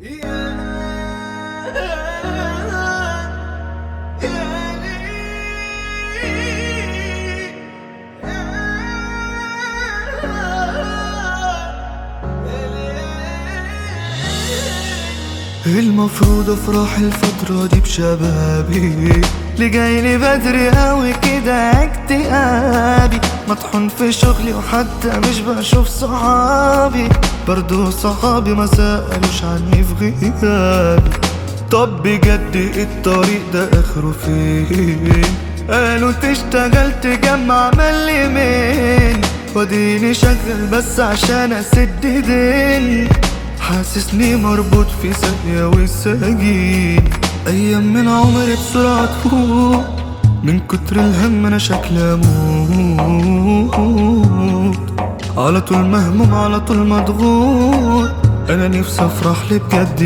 المفروض افرح الفترة دي بشبابي اللي جايلي بدري اوي كده اكتئابي مطحون في شغلي وحتى مش بشوف صحابي برضو صحابي ما سألوش عني في غيابي طب بجد الطريق ده اخره فين قالوا تشتغل تجمع مليمين وديني شغل بس عشان اسد دين حاسسني مربوط في ثانية وسجين أيام من عمري بسرعة تفوت من كتر الهم أنا شكلي أموت على طول مهموم على طول مضغوط أنا نفسي أفرح لي بجد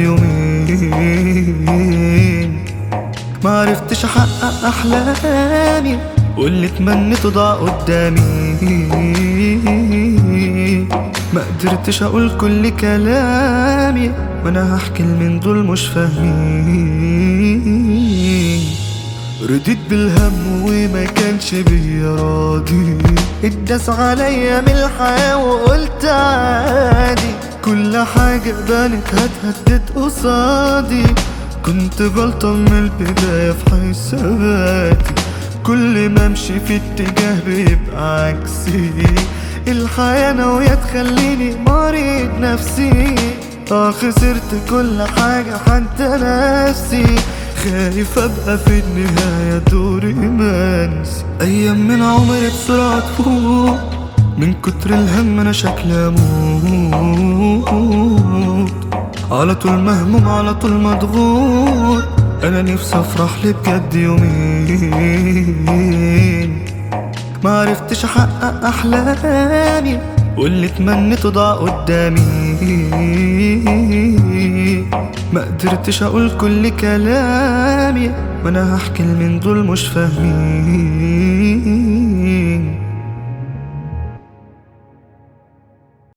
يومين معرفتش أحقق أحلامي واللي تمنيته ضاع قدامي ما قدرتش اقول كل كلامي وانا هحكي من دول مش فاهمين رديت بالهم وما كانش بيا راضي اتداس عليا من الحياة وقلت عادي كل حاجة بانت هتهدد قصادي كنت غلطان من البداية في حساباتي كل ما امشي في اتجاه بيبقى عكسي الحياة ناوية تخليني مريض نفسي اه خسرت كل حاجة حتى نفسي خايف ابقى في النهاية دوري منسي ايام من عمري بسرعة تفوت من كتر الهم انا شكلي اموت على طول مهموم على طول مضغوط انا نفسي افرح لي بجد يومين معرفتش احقق احلامي واللي تمنيته ضاع قدامي ما قدرتش اقول كل كلامي وانا هحكي من دول مش فاهمين